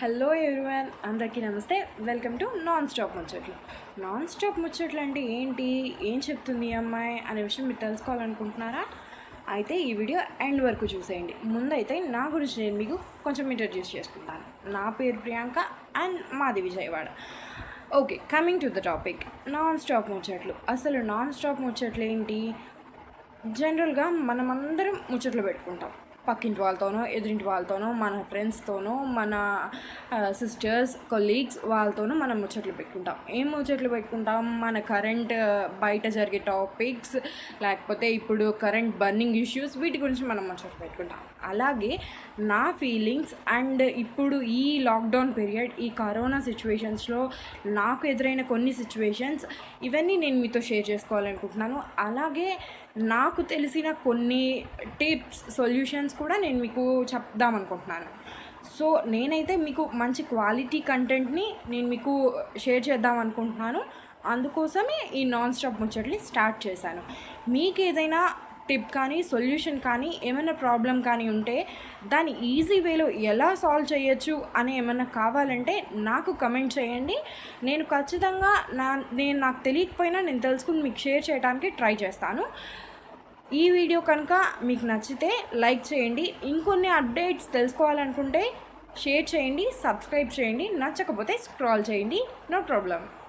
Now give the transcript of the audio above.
hello everyone అందరికీ నమస్తే welcome to non stop ముచ్చట్లు నాన్ స్టాప్ ముచ్చట్లు అంటే ఏంటి ఏం చెప్తుంది ఈ అమ్మాయి అనే విషయం మీరు తెలుసుకోవాలనుకుంటున్నారా అయితే ఈ వీడియో ఎండ్ వరకు చూసేయండి ముందైతే నా గురించి నేను మీకు కొంచెం ఇంట్రడ్యూస్ చేసుకుంటాను నా పేరు ప్రియాంక అండ్ మాది Vijayawada okay coming to the topic non stop ముచ్చట్లు అసలు నాన్ స్టాప్ ముచ్చట్లు ఏంటి జనరల్గా మనమందరం ముచ్చట్లు పెట్టుకుంటాం పక్కింటి వాళ్ళతోనో ఎదురింటి వాళ్ళతోనో మన ఫ్రెండ్స్తోనో మన సిస్టర్స్ కొలీగ్స్ వాళ్ళతోనో మనం ముచ్చట్లు పెట్టుకుంటాం ఏం ముచ్చట్లు పెట్టుకుంటాం మన కరెంట్ బయట జరిగే టాపిక్స్ లేకపోతే ఇప్పుడు కరెంట్ బర్నింగ్ ఇష్యూస్ వీటి గురించి మనం ముచ్చట్లు పెట్టుకుంటాం అలాగే నా ఫీలింగ్స్ అండ్ ఇప్పుడు ఈ లాక్డౌన్ పీరియడ్ ఈ కరోనా సిచ్యువేషన్స్లో నాకు ఎదురైన కొన్ని సిచ్యువేషన్స్ ఇవన్నీ నేను మీతో షేర్ చేసుకోవాలనుకుంటున్నాను అలాగే నాకు తెలిసిన కొన్ని టిప్స్ సొల్యూషన్స్ కూడా నేను మీకు చెప్దామనుకుంటున్నాను సో నేనైతే మీకు మంచి క్వాలిటీ కంటెంట్ని నేను మీకు షేర్ చేద్దాం అనుకుంటున్నాను అందుకోసమే ఈ నాన్ స్టాప్ ముచ్చట్ని స్టార్ట్ చేశాను మీకు ఏదైనా టిప్ కానీ సొల్యూషన్ కానీ ఏమైనా ప్రాబ్లం కానీ ఉంటే దాన్ని ఈజీ వేలో ఎలా సాల్వ్ చేయొచ్చు అని ఏమైనా కావాలంటే నాకు కమెంట్ చేయండి నేను ఖచ్చితంగా నా నేను నాకు తెలియకపోయినా నేను తెలుసుకుని మీకు షేర్ చేయడానికి ట్రై చేస్తాను ఈ వీడియో కనుక మీకు నచ్చితే లైక్ చేయండి ఇంకొన్ని అప్డేట్స్ తెలుసుకోవాలనుకుంటే షేర్ చేయండి సబ్స్క్రైబ్ చేయండి నచ్చకపోతే స్క్రాల్ చేయండి నో ప్రాబ్లం